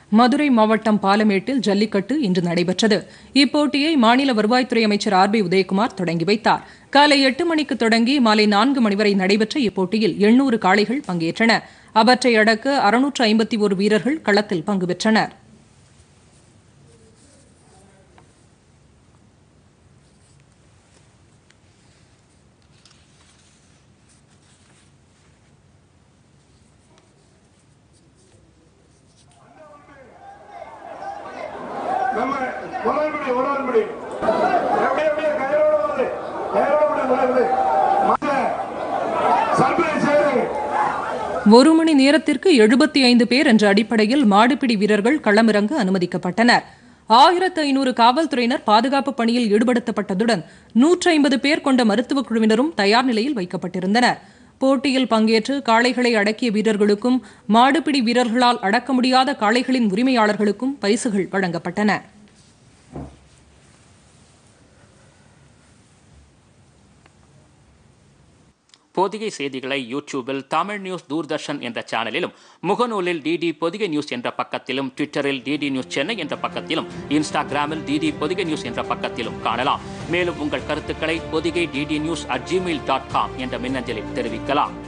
மதுரை மாவட்டம் பாலமேட்டில் ஜல்லிக்கட்டு இன்று நடைபெற்றது இப்போட்டியை மாநில வருவாய்த்துறை அமைச்சர் ஆர் பி உதயகுமார் தொடங்கி வைத்தார் காலை எட்டு மணிக்கு தொடங்கி மாலை நான்கு மணி வரை நடைபெற்ற இப்போட்டியில் எண்ணூறு காளைகள் பங்கேற்றன அவற்றை அடக்க அறுநூற்று ஐம்பத்தி ஒரு வீரர்கள் களத்தில் பங்கு பெற்றனர் நம்ம ஒரு ஆள் பிடி ஒரு ஆள் பிடி எப்படி எப்படி கையோட வருது கையோட பிடி வருது சர்ப்ரைஸ் செய்யுங்க ஒரு மணி நேரத்திற்கு எழுபத்தி ஐந்து பேர் என்ற அடிப்படையில் மாடுபிடி வீரர்கள் களமிறங்க அனுமதிக்கப்பட்டனர் ஆயிரத்து ஐநூறு காவல்துறையினர் பாதுகாப்பு பணியில் ஈடுபடுத்தப்பட்டதுடன் நூற்றி ஐம்பது பேர் கொண்ட மருத்துவக் குழுவினரும் தயார் நிலையில் வைக்கப்பட்டிருந்தனர் போட்டியில் பங்கேற்று காளைகளை அடக்கிய வீரர்களுக்கும் மாடுபிடி வீரர்களால் அடக்க முடியாத காளைகளின் உரிமையாளர்களுக்கும் பரிசுகள் வழங்கப்பட்டன பொதிகை செய்திகளை யூடியூபில் தமிழ் நியூஸ் தூர்தர்ஷன் என்ற சேனலிலும் முகநூலில் டிடி பொதிகை நியூஸ் என்ற பக்கத்திலும் ட்விட்டரில் டிடி நியூஸ் சென்னை என்ற பக்கத்திலும் இன்ஸ்டாகிராமில் டிடி பொதிகை நியூஸ் என்ற பக்கத்திலும் காணலாம் மேலும் உங்கள் கருத்துக்களை Podhigai DD news at Gmail dot com என்ற மின்னஞ்சலில் தெரிவிக்கலாம்